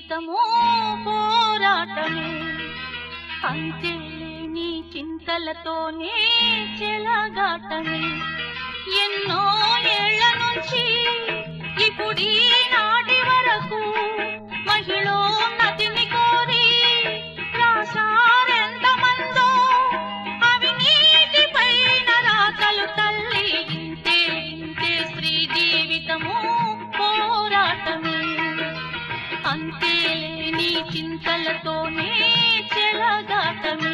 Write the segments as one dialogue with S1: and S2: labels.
S1: జీవితము పోరాటమే అంతేలేని చింతలతోనే చెలగాటమే ఎన్నో ఏళ్ల నుంచి ఇప్పుడీ నాటి వరకు మహిళోన్నతిని కోరి రాశారెంతమందో అవినీతిపైన రాతలు తల్లి ఇంతే ఇంతే స్త్రీ జీవితము పోరాటమే అంతే నీ చింతలతోనే చెలగాటమే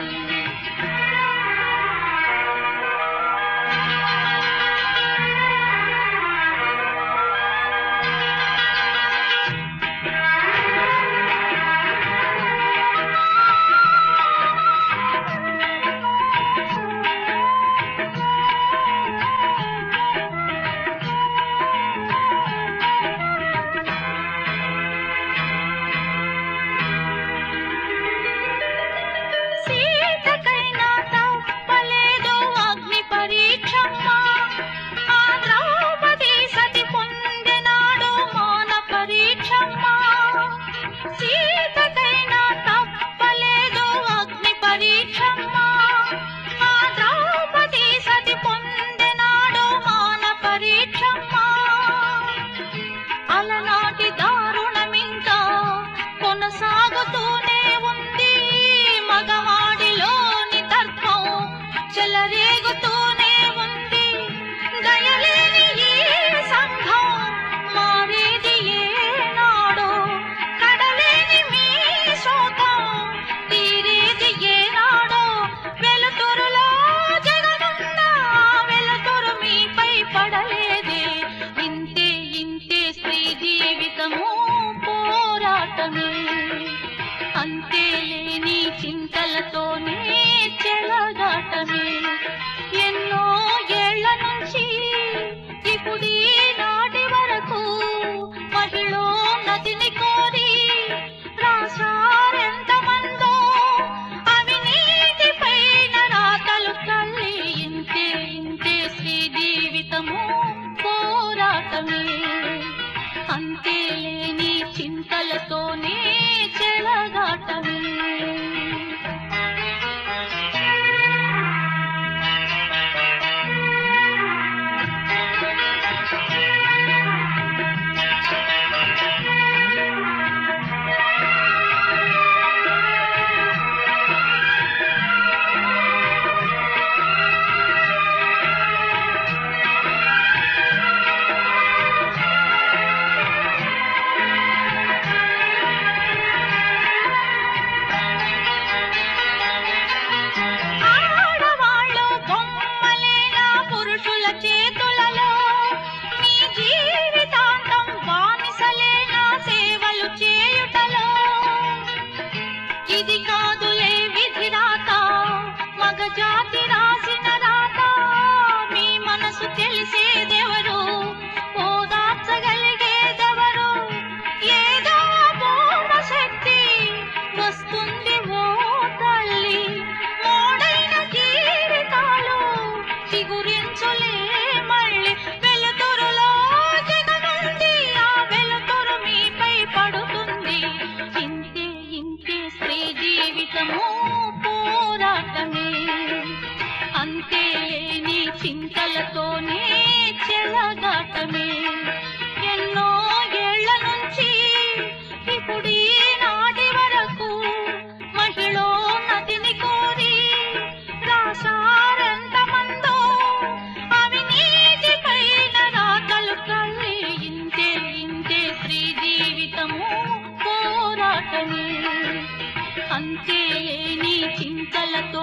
S1: సీతకైనా తప్పలేదు అగ్ని పరీక్షమ్మా ఆ ద్రౌపది సతి పొందెనాడు మాన పరీక్షమ్మా సీతకైనా తప్పలేదు అగ్ని పరీక్షమ్మా ఆ ద్రౌపది సతి పొందెనాడు మాన పరీక్షమ్మా అలనాటి దారుణమింకా కొనసాగుతూనే ఉంది మగవాడిలోని తర్కం చెలరేగుతూనే ఉంది దయలేని ఈ సంఘం మారేది ఏనాడో కడలేని మీ శోకం తీరేది ఏనాడో వెలుతురులో జగనున్న వెలుతురు మీపై పడలేదే ఇంతే ఇంతే స్త్రీ జీవితము పోరాటమే అంతే లేని చింతలతోనే చెలగాటమే ఎన్నో ఏళ్ల నుంచి ఇప్పుడీ నాటి వరకు మహిళో నదిని కోరి రాశారెంతమందో అవినీతి పైన రాతలు తల్లి ఇంతే ఇంతే స్త్రీ జీవితము పోరాటమే అంతే లేని చింతలతోనే చెలగాటమే ఆడవాళ్ళు బొమ్మలేనా పురుషుల చేతులలో మీ జీవితాంతం బానిసలేనా సేవలు చేయుటలో ఇది కాదులే విధి రాత మగ జాతి రాసిన రాత మీ మనసు తెలిసేదెవరు ఓదార్చగలిగేదెవరు ఏదో పూర్వ శక్తి వస్తుంది ఓ తల్లి మోడైన జీవితాలు చిగురించులే మళ్ళీ వెలుతురులో జగనుంది ఆ వెలుతురు మీపై పడుతుంది ఇంతే ఇంతే స్త్రీ జీవితము పోరాటమే అంతే నీ చింతలతోనే చెలగాటమే ఎన్నో ఏళ్ల నుంచి ఇప్పుడీ నాటి వరకు మహిళో నదిని కోరి రాశారెంతమందో అవినీతి పైన రాతలు తల్లి ఇంతే ఇంతే స్త్రీ జీవితము పోరాటమే అంతే నీ చింతలతో